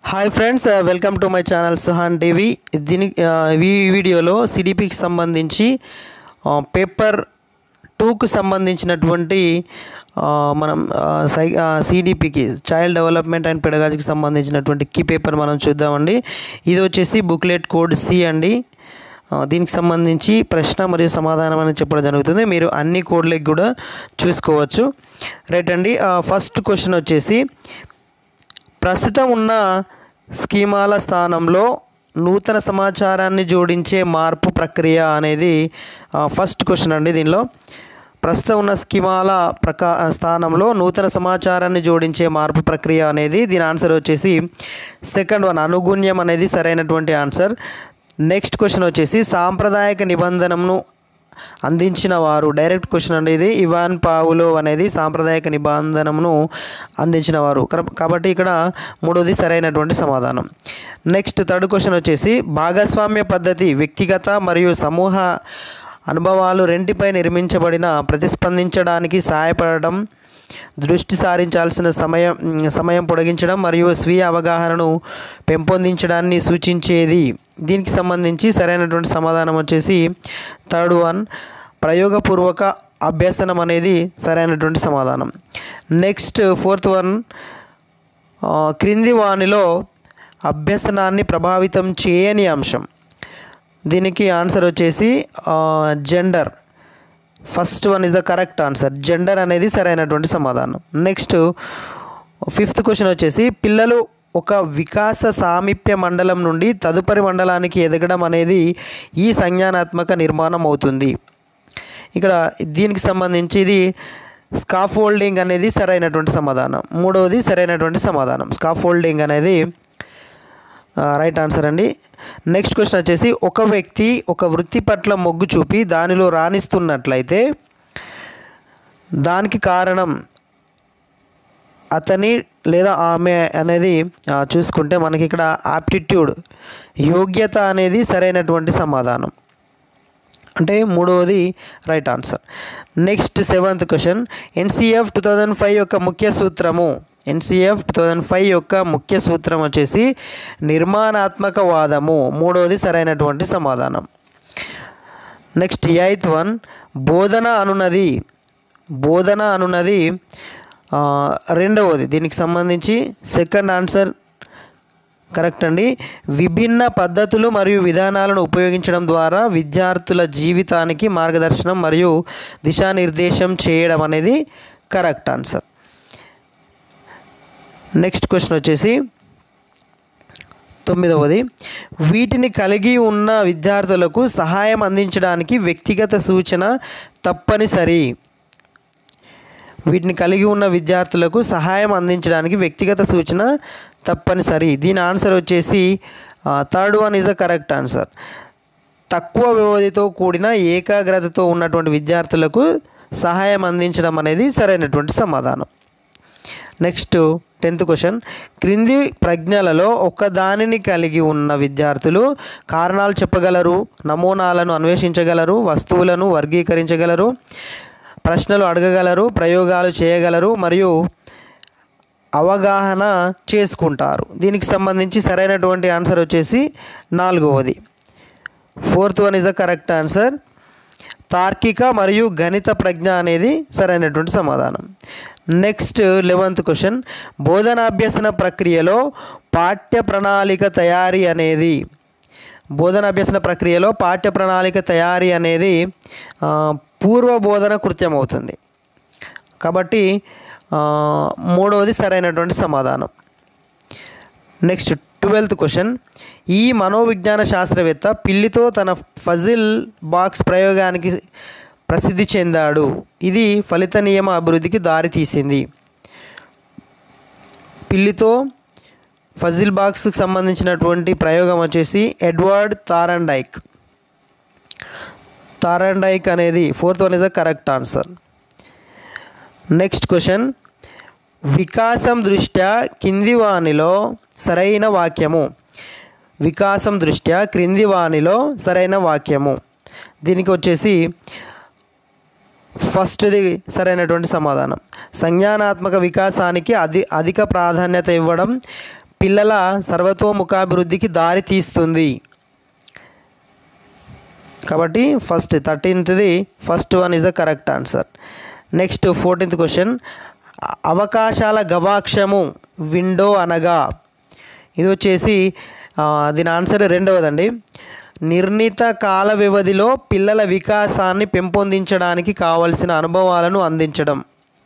hi friends welcome to my channel Suhan TV దీని ఆ, ఈ వీడియోలో సిడిపికి సంబంధించి ఆ, పేపర్ టూకు సంబంధించినటువంటి ఆ, మనం ఆ, సై సిడిపికి చైల్డ్ డెవలప్మెంట్ అండ్ పెడగాజీకి సంబంధించినటువంటి కీ పేపర్ మనం చూద్దామండి ఇది వచ్చేసి బుక్లెట్ కోడ్ సి అండి ఆ, దీనికి సంబంధించి ప్రశ్న మరియు సమాధానం అని చెప్పడం జరుగుతుంది మీరు అన్ని కోడ్లకి కూడా చూసుకోవచ్చు రైట్ అండి ఫస్ట్ క్వశ్చన్ వచ్చేసి ప్రస్తుతం ఉన్న స్కీమాల స్థానంలో నూతన సమాచారాన్ని జోడించే మార్పు ప్రక్రియ అనేది ఆ, ఫస్ట్ క్వశ్చన్ అండి దీనిలో ప్రస్తుతం ఉన్న స్కీమాల ప్రకా స్థానంలో నూతన సమాచారాన్ని జోడించే మార్పు ప్రక్రియ అనేది దీని ఆన్సర్ వచ్చేసి సెకండ్ వన్ అనుగుణ్యం అనేది సరైనటువంటి ఆన్సర్ నెక్స్ట్ క్వశ్చన్ వచ్చేసి సాంప్రదాయక నిబంధనను అందించిన వారు డైరెక్ట్ క్వశ్చన్ అండి ఇది ఇవాన్ పావులో అనేది సాంప్రదాయక నిబంధనను అందించిన వారు కర- కాబట్టి ఇక్కడ మూడోది సరైనటువంటి సమాధానం నెక్స్ట్ థర్డ్ క్వశ్చన్ వచ్చేసి భాగస్వామ్య పద్ధతి వ్యక్తిగత మరియు సమూహ అనుభవాలు రెంటిపై నిర్మించబడిన ప్రతిస్పందించడానికి సహాయపడడం దృష్టి సారించాల్సిన సమయం సమయం పొడిగించడం మరియు స్వీయ అవగాహనను పెంపొందించడాన్ని సూచించేది దీనికి సంబంధించి సరైనటువంటి సమాధానం వచ్చేసి థర్డ్ వన్ ప్రయోగపూర్వక అభ్యసనం అనేది సరైనటువంటి సమాధానం నెక్స్ట్ ఫోర్త్ వన్ ఆ, క్రింది వానిలో అభ్యసనాన్ని ప్రభావితం చేయని అంశం దీనికి ఆన్సర్ వచ్చేసి gender first one is the correct answer gender అనేది సరైనటువంటి సమాధానం నెక్స్ట్ ఫిఫ్త్ క్వశ్చన్ వచ్చేసి పిల్లలు ఒక వికాస సామీప్య మండలం నుండి తదుపరి మండలానికి ఎదగడం అనేది ఈ సంజ్ఞానాత్మక నిర్మాణం అవుతుంది ఇక్కడ దీనికి సంబంధించి ఇది స్కాఫోల్డింగ్ అనేది సరైనటువంటి సమాధానం మూడవది సరైనటువంటి సమాధానం స్కాఫోల్డింగ్ అనేది రైట్ ఆన్సర్ అండి నెక్స్ట్ క్వశ్చన్ వచ్చేసి ఒక వ్యక్తి ఒక వృత్తి పట్ల మొగ్గు చూపి దానిలో రాణిస్తున్నట్లయితే దానికి కారణం అతని లేదా ఆమె అనేది ఆ, చూసుకుంటే మనకి ఇక్కడ ఆప్టిట్యూడ్ యోగ్యత అనేది సరైనటువంటి సమాధానం అంటే మూడవది right answer next seventh question NCF two thousand five యొక్క ముఖ్య సూత్రము ఎన్సిఎఫ్ టూ థౌజండ్ ఫైవ్ యొక్క ముఖ్య సూత్రం వచ్చేసి నిర్మాణాత్మక వాదము మూడవది సరైనటువంటి సమాధానం నెక్స్ట్ ఎయిత్ వన్ బోధన అనున్నది బోధన అనున్నది ఆ, రెండవది దీనికి సంబంధించి సెకండ్ ఆన్సర్ కరెక్ట్ అండి విభిన్న పద్ధతులు మరియు విధానాలను ఉపయోగించడం ద్వారా విద్యార్థుల జీవితానికి మార్గదర్శనం మరియు దిశానిర్దేశం చేయడం అనేది కరెక్ట్ ఆన్సర్ నెక్స్ట్ క్వశ్చన్ వచ్చేసి తొమ్మిదవది వీటిని కలిగి ఉన్న విద్యార్థులకు సహాయం అందించడానికి వ్యక్తిగత సూచన తప్పనిసరి వీటిని కలిగి ఉన్న విద్యార్థులకు సహాయం అందించడానికి వ్యక్తిగత సూచన తప్పనిసరి దీని ఆన్సర్ వచ్చేసి third one is the correct answer తక్కువ వ్యవధితో కూడిన ఏకాగ్రతతో ఉన్నటువంటి విద్యార్థులకు సహాయం అందించడం అనేది సరైనటువంటి సమాధానం నెక్స్ట్ టెన్త్ క్వశ్చన్ క్రింది ప్రజ్ఞలలో ఒకదానిని కలిగి ఉన్న విద్యార్థులు కారణాలు చెప్పగలరు నమూనాలను అన్వేషించగలరు వస్తువులను వర్గీకరించగలరు ప్రశ్నలు అడగగలరు ప్రయోగాలు చేయగలరు మరియు అవగాహన చేసుకుంటారు దీనికి సంబంధించి సరైనటువంటి ఆన్సర్ వచ్చేసి నాలుగవది fourth one is the correct answer తార్కిక మరియు గణిత ప్రజ్ఞ అనేది సరైనటువంటి సమాధానం నెక్స్ట్ లెవెంత్ క్వశ్చన్ బోధనాభ్యసన ప్రక్రియలో పాఠ్య ప్రణాళిక తయారీ అనేది బోధనాభ్యసన ప్రక్రియలో పాఠ్య ప్రణాళిక తయారీ అనేది ఆ, పూర్వ బోధన కృత్యం అవుతుంది కాబట్టి ఆ, మూడవది సరైనటువంటి సమాధానం నెక్స్ట్ ట్వెల్త్ క్వశ్చన్ ఈ మనోవిజ్ఞాన శాస్త్రవేత్త పిల్లితో తన ఫజిల్ బాక్స్ ప్రయోగానికి ప్రసిద్ధి చెందాడు ఇది ఫలిత నియమ అభివృద్ధికి దారితీసింది పిల్లితో ఫజిల్ బాక్స్కి సంబంధించినటువంటి ప్రయోగం వచ్చేసి ఎడ్వర్డ్ తారండైక్ తారండైక్ అనేది fourth one is the correct answer next question వికాసం దృష్ట్యా కింది వానిలో సరైన వాక్యము వికాసం దృష్ట్యా క్రింది వానిలో సరైన వాక్యము దీనికి వచ్చేసి ఫస్ట్ది సరైనటువంటి సమాధానం సంజ్ఞానాత్మక వికాసానికి అధి అధిక ప్రాధాన్యత ఇవ్వడం పిల్లల సర్వతోముఖాభివృద్ధికి దారి తీస్తుంది కాబట్టి ఫస్ట్ థర్టీన్త్ది first one is the correct answer next fourteenth question అవకాశాల గవాక్షము విండో అనగా ఇది వచ్చేసి ఆ, దీని ఆన్సర్ రెండవదండి నిర్ణీత కాల వ్యవధిలో పిల్లల వికాసాన్ని పెంపొందించడానికి కావలసిన అనుభవాలను అందించడం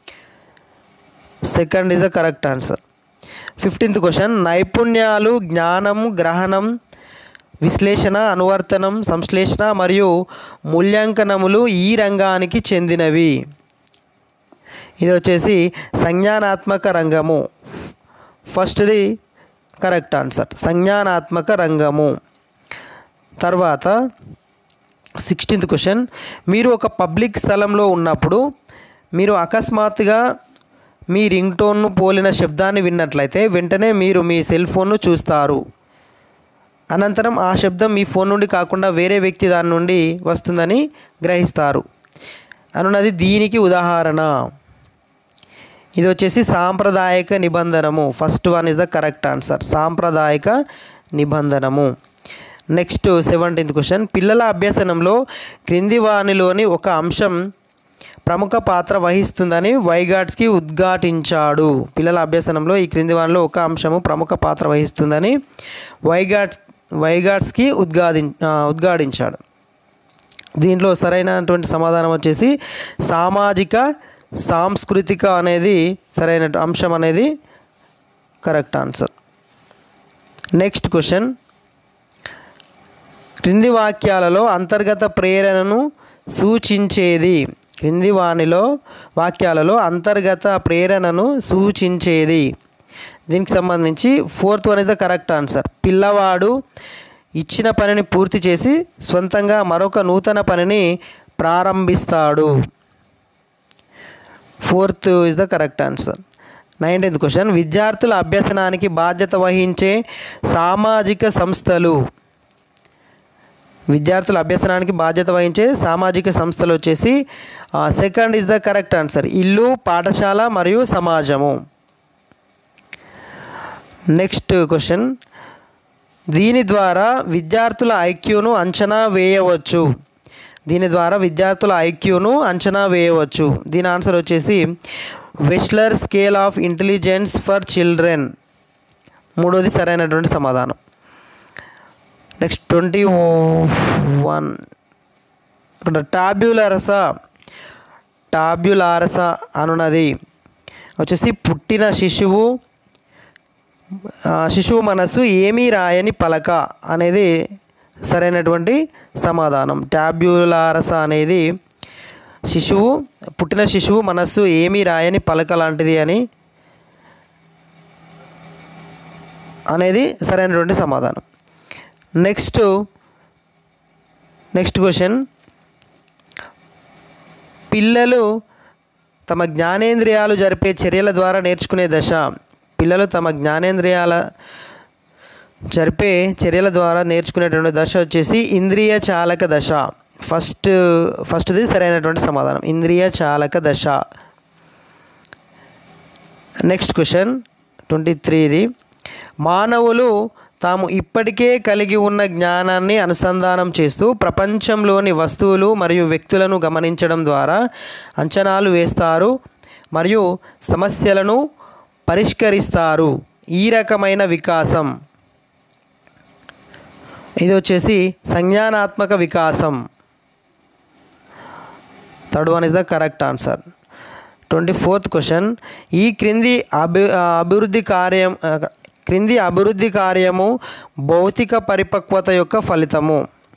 second is the correct answer fifteenth question నైపుణ్యాలు జ్ఞానం గ్రహణం విశ్లేషణ అనువర్తనం సంశ్లేషణ మరియు మూల్యాంకనములు ఈ రంగానికి చెందినవి ఇది వచ్చేసి సంజ్ఞానాత్మక రంగము ఫస్ట్ది కరెక్ట్ ఆన్సర్ సంజ్ఞానాత్మక రంగము తర్వాత సిక్స్టీన్త్ క్వశ్చన్ మీరు ఒక పబ్లిక్ స్థలంలో ఉన్నప్పుడు మీరు అకస్మాత్తుగా మీ రింగ్ టోన్ను పోలిన శబ్దాన్ని విన్నట్లయితే వెంటనే మీరు మీ సెల్ ఫోన్ను చూస్తారు అనంతరం ఆ శబ్దం మీ ఫోన్ నుండి కాకుండా వేరే వ్యక్తి దాని నుండి వస్తుందని గ్రహిస్తారు అనున్నది దీనికి ఉదాహరణ ఇది వచ్చేసి సాంప్రదాయక నిబంధనము first one is the correct answer సాంప్రదాయక నిబంధనము నెక్స్ట్ సెవెంటీన్త్ క్వశ్చన్ పిల్లల అభ్యసనంలో క్రింది వానిలోని ఒక అంశం ప్రముఖ పాత్ర వహిస్తుందని వైగాట్స్కి ఉద్ఘాటించాడు పిల్లల అభ్యసనంలో ఈ క్రింది వానిలో ఒక అంశము ప్రముఖ పాత్ర వహిస్తుందని వైగాట్స్ వైగాట్స్కి ఉద్ఘాటి ఆ, ఉద్ఘాటించాడు దీంట్లో సరైనటువంటి సమాధానం వచ్చేసి సామాజిక సాంస్కృతిక అనేది సరైన అంశం అనేది కరెక్ట్ ఆన్సర్ నెక్స్ట్ క్వశ్చన్ క్రింది వాక్యాలలో అంతర్గత ప్రేరణను సూచించేది క్రింది వానిలో వాక్యాలలో అంతర్గత ప్రేరణను సూచించేది దీనికి సంబంధించి fourth one is the correct answer పిల్లవాడు ఇచ్చిన పనిని పూర్తి చేసి సొంతంగా మరొక నూతన పనిని ప్రారంభిస్తాడు fourth is the correct answer nineteenth question విద్యార్థుల అభ్యసనానికి బాధ్యత వహించే సామాజిక సంస్థలు విద్యార్థుల అభ్యసనానికి బాధ్యత వహించే సామాజిక సంస్థలు వచ్చేసి second is the correct answer ఇల్లు పాఠశాల మరియు సమాజము నెక్స్ట్ క్వశ్చన్ దీని ద్వారా విద్యార్థుల ఐక్యూను అంచనా వేయవచ్చు దీని ద్వారా విద్యార్థుల ఐక్యూను అంచనా వేయవచ్చు దీని ఆన్సర్ వచ్చేసి Wechsler scale of intelligence for children మూడోది సరైనటువంటి సమాధానం నెక్స్ట్ ట్వంటీ వన్ ఇక్కడ టాబ్యులరస టాబ్యులారస అనున్నది వచ్చేసి పుట్టిన శిశువు ఆ, శిశువు మనస్సు ఏమీ రాయని పలక అనేది సరైనటువంటి సమాధానం టాబ్యులారస అనేది శిశువు పుట్టిన శిశువు మనస్సు ఏమీ రాయని పలక లాంటిది అని అనేది సరైనటువంటి సమాధానం నెక్స్ట్ నెక్స్ట్ క్వశ్చన్ పిల్లలు తమ జ్ఞానేంద్రియాలు జరిపే చర్యల ద్వారా నేర్చుకునే దశ పిల్లలు తమ జ్ఞానేంద్రియాల జరిపే చర్యల ద్వారా నేర్చుకునేటువంటి దశ వచ్చేసి ఇంద్రియ చాలక దశ ఫస్ట్ ఫస్ట్ది సరైనటువంటి సమాధానం ఇంద్రియ చాలక దశ నెక్స్ట్ క్వశ్చన్ ట్వంటీ త్రీది మానవులు తాము ఇప్పటికే కలిగి ఉన్న జ్ఞానాన్ని అనుసంధానం చేస్తూ ప్రపంచంలోని వస్తువులు మరియు వ్యక్తులను గమనించడం ద్వారా అంచనాలు వేస్తారు మరియు సమస్యలను పరిష్కరిస్తారు ఈ రకమైన వికాసం ఇది వచ్చేసి సంజ్ఞానాత్మక వికాసం third one is the correct answer twenty fourth question ఈ క్రింది అభి అభివృద్ధి కార్యం ఆ, క్రింది అభివృద్ధి కార్యము భౌతిక పరిపక్వత యొక్క ఫలితము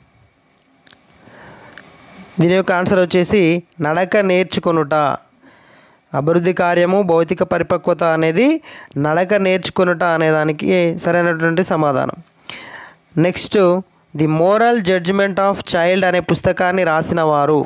దీని యొక్క ఆన్సర్ వచ్చేసి నడక నేర్చుకొనుట అభివృద్ధి కార్యము భౌతిక పరిపక్వత అనేది నడక నేర్చుకొనుట అనే దానికి సరైనటువంటి సమాధానం next the moral judgement of child అనే పుస్తకాన్ని రాసిన వారు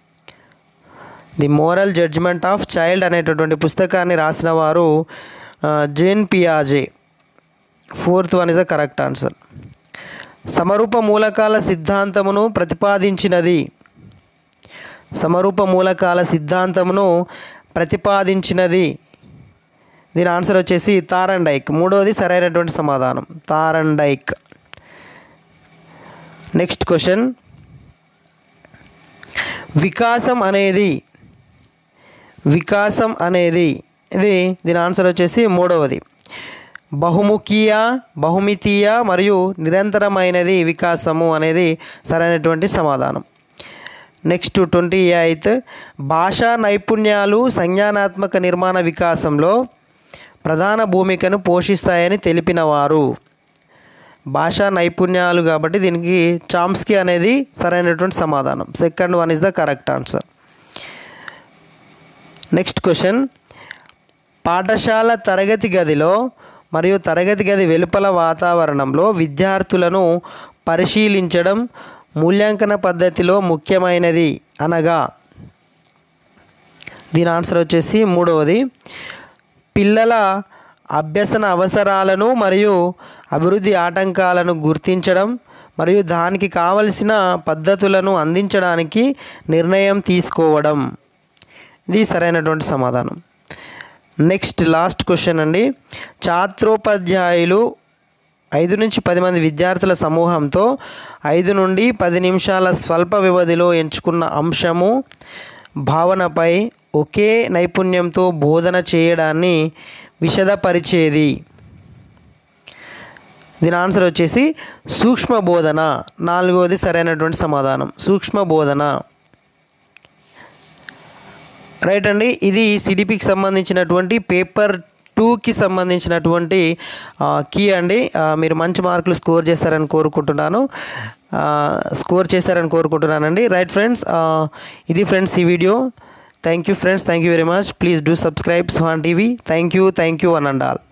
the moral judgement of child అనేటటువంటి పుస్తకాన్ని రాసిన వారు ఆ, జేన్ పియాజే fourth one is the correct answer సమరూప మూలకాల సిద్ధాంతమును ప్రతిపాదించినది సమరూప మూలకాల సిద్ధాంతమును ప్రతిపాదించినది దీని ఆన్సర్ వచ్చేసి తారండైక్ మూడవది సరైనటువంటి సమాధానం తారండైక్ నెక్స్ట్ క్వశ్చన్ వికాసం అనేది వికాసం అనేది ఇది దీని ఆన్సర్ వచ్చేసి మూడవది బహుముఖీయ బహుమితీయ మరియు నిరంతరమైనది వికాసము అనేది సరైనటువంటి సమాధానం నెక్స్ట్ ట్వంటీ ఎయిత్ భాషా నైపుణ్యాలు సంజ్ఞానాత్మక నిర్మాణ వికాసంలో ప్రధాన భూమికను పోషిస్తాయని తెలిపినవారు భాషా నైపుణ్యాలు కాబట్టి దీనికి చామ్స్కీ అనేది సరైనటువంటి సమాధానం second one is the correct answer next question పాఠశాల తరగతి గదిలో మరియు తరగతి గది వెలుపల వాతావరణంలో విద్యార్థులను పరిశీలించడం మూల్యాంకన పద్ధతిలో ముఖ్యమైనది అనగా దీని ఆన్సర్ వచ్చేసి మూడవది పిల్లల అభ్యసన అవసరాలను మరియు అభివృద్ధి ఆటంకాలను గుర్తించడం మరియు దానికి కావలసిన పద్ధతులను అందించడానికి నిర్ణయం తీసుకోవడం ఇది సరైనటువంటి సమాధానం నెక్స్ట్ లాస్ట్ క్వశ్చన్ అండి ఛాత్రోపాధ్యాయులు ఐదు నుంచి పది మంది విద్యార్థుల సమూహంతో ఐదు నుండి పది నిమిషాల స్వల్ప వ్యవధిలో ఎంచుకున్న అంశము భావనపై ఒకే నైపుణ్యంతో బోధన చేయడాన్ని విశదపరిచేది దీని ఆన్సర్ వచ్చేసి సూక్ష్మ బోధన నాలుగవది సరైనటువంటి సమాధానం సూక్ష్మ బోధన రైట్ అండి ఇది సిడిపికి సంబంధించినటువంటి పేపర్ టూకి సంబంధించినటువంటి కీ అండి ఆ, మీరు మంచి మార్కులు స్కోర్ చేస్తారని కోరుకుంటున్నాను ఆ, స్కోర్ చేస్తారని కోరుకుంటున్నానండి రైట్ ఫ్రెండ్స్ ఆ, ఇది ఫ్రెండ్స్ ఈ video thank you friends thank you very much please do subscribe Suhan TV thank you thank you one and all